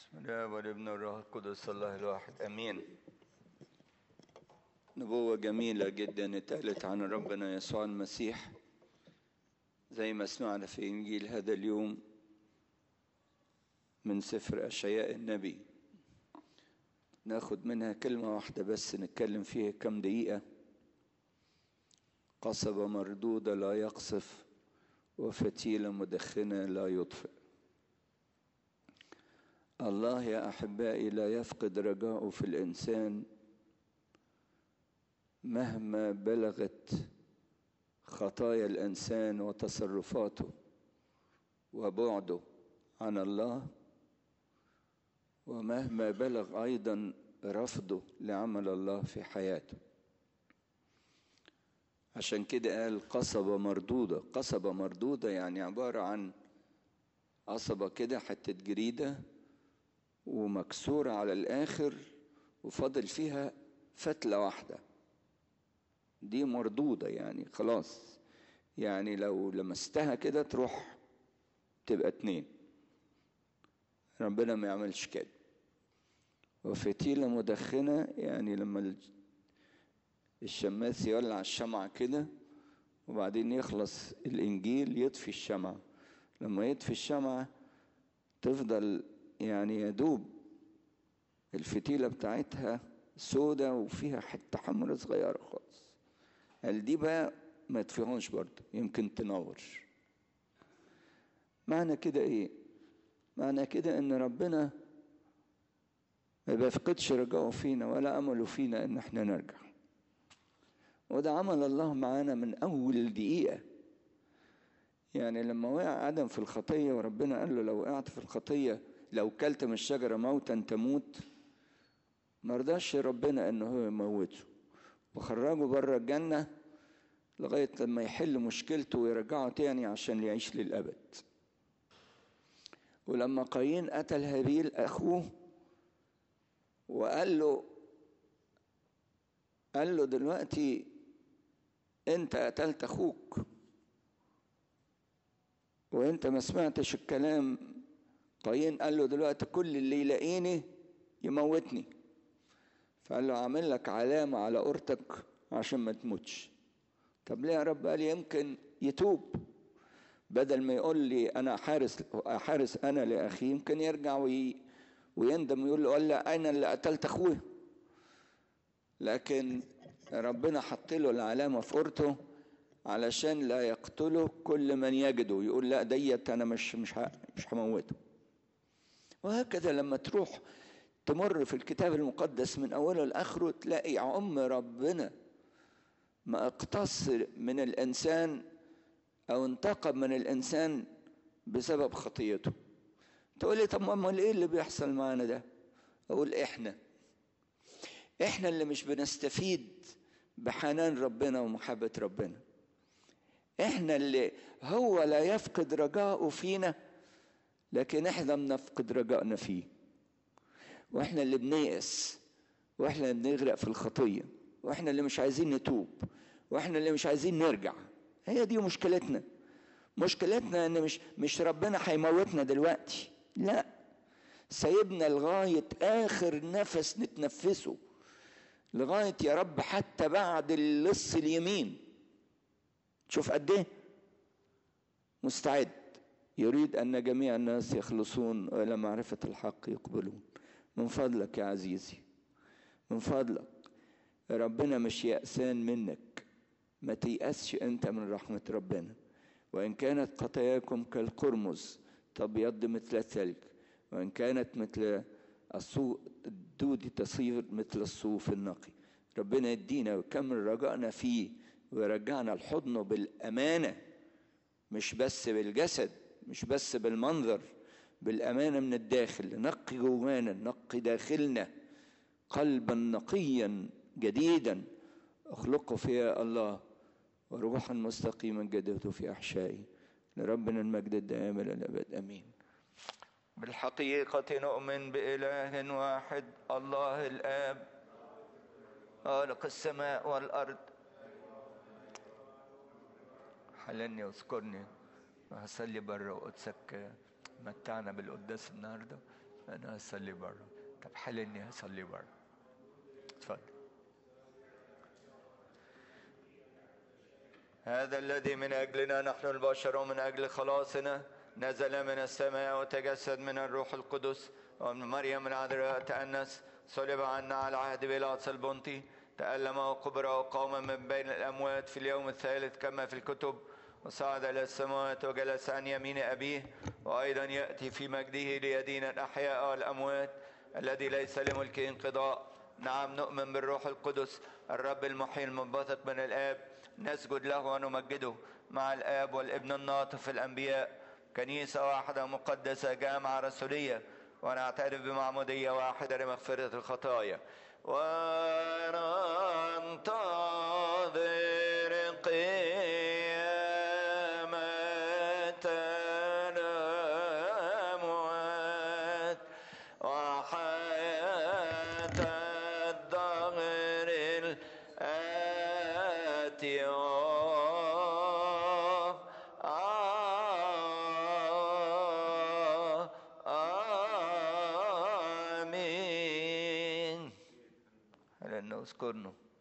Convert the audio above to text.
بسم الله والابن والروح القدس الله الواحد امين نبوة جميلة جدا اتقالت عن ربنا يسوع المسيح زي ما سمعنا في انجيل هذا اليوم من سفر اشعياء النبي ناخد منها كلمة واحدة بس نتكلم فيها كم دقيقة قصبة مردودة لا يقصف وفتيلة مدخنة لا يطفئ الله يا احبائي لا يفقد رجاءه في الانسان مهما بلغت خطايا الانسان وتصرفاته وبعده عن الله ومهما بلغ ايضا رفضه لعمل الله في حياته عشان كده قال قصبة مردودة قصبة مردودة يعني عبارة عن قصبة كده حتة جريدة ومكسورة على الآخر وفاضل فيها فتلة واحدة دي مردودة يعني خلاص يعني لو لمستها كده تروح تبقى اتنين ربنا ما يعملش كده وفتيلة مدخنة يعني لما الشماس يولع الشمعة كده وبعدين يخلص الإنجيل يطفي الشمعة لما يطفي الشمعة تفضل يعني يدوب الفتيلة بتاعتها سودة وفيها حتة حمرا صغيرة خالص قال دي بقى ما تفيهونش برضه يمكن تنور معنى كده ايه معنى كده ان ربنا ما بيفقدش رجاؤه فينا ولا امله فينا ان احنا نرجع وده عمل الله معانا من اول دقيقه يعني لما وقع ادم في الخطيه وربنا قال له لو وقعت في الخطيه لو كلت من الشجرة موتا تموت مرضاش ربنا انه هو يموته وخرجه بره الجنة لغاية لما يحل مشكلته ويرجعه تاني عشان يعيش للأبد ولما قايين قتل هابيل أخوه وقال له قال له دلوقتي انت قتلت اخوك وانت ما سمعتش الكلام قايين قال له دلوقتي كل اللي يلاقيني يموتني فقال له عامل لك علامة على قرتك عشان ما تموتش طب ليه يا رب قال يمكن يتوب بدل ما يقول لي انا حارس حارس انا لاخي يمكن يرجع وي ويندم ويقول له لا انا اللي قتلت اخويا لكن ربنا حط له العلامة في قرته علشان لا يقتله كل من يجده يقول لا ديت انا مش مش مش هموته وهكذا لما تروح تمر في الكتاب المقدس من اوله لاخره تلاقي عم ربنا ما اقتص من الانسان او انتقم من الانسان بسبب خطيته تقول لي طب امال ايه اللي بيحصل معانا ده اقول احنا احنا اللي مش بنستفيد بحنان ربنا ومحبه ربنا احنا اللي هو لا يفقد رجاءه فينا لكن احنا بنفقد رجائنا فيه واحنا اللي بنيأس واحنا اللي بنغرق في الخطية واحنا اللي مش عايزين نتوب واحنا اللي مش عايزين نرجع هي دي مشكلتنا مشكلتنا ان مش مش ربنا هيموتنا دلوقتي لا سايبنا لغاية آخر نفس نتنفسه لغاية يا رب حتى بعد اللص اليمين شوف قد ايه مستعد يريد أن جميع الناس يخلصون وإلى معرفة الحق يقبلون من فضلك يا عزيزي من فضلك ربنا مش يأسان منك ما تيأسش أنت من رحمة ربنا وإن كانت خطاياكم كالقرمز تبيض مثل الثلج وإن كانت مثل الدود تصير مثل الصوف النقي ربنا يدينا ويكمل رجائنا فيه ويرجعنا لحضنه بالأمانة مش بس بالجسد مش بس بالمنظر بالأمانة من الداخل نقي جوانا نقي داخلنا قلبا نقيا جديدا اخلقه فيا الله وروحا مستقيما جددته في أحشائي لربنا المجد الدائم إلى الأبد أمين بالحقيقة نؤمن بإله واحد الله الآب خالق السماء والأرض حلني واذكرني وهصلي بره وقدسك متعنا بالقداس النهارده انا هصلي بره طب حل اني هصلي بره اتفضل هذا الذي من اجلنا نحن البشر ومن اجل خلاصنا نزل من السماء وتجسد من الروح القدس ومن مريم العذراء تأنس صلب عنا على عهد بيلاطس البنطي تألم وقبر وقام من بين الأموات في اليوم الثالث كما في الكتب وصعد إلى السماوات وجلس عن يمين أبيه وأيضا يأتي في مجده ليدين الأحياء والأموات الذي ليس لملكه انقضاء نعم نؤمن بالروح القدس الرب المحيي المنبثق من الآب نسجد له ونمجده مع الآب والابن الناطق في الأنبياء كنيسة واحدة مقدسة جامعة رسولية ونعترف بمعمودية واحدة لمغفرة الخطايا وننتظر قيامة الأموات وحياة الدهر الآتي آمين لأنه اذكرنا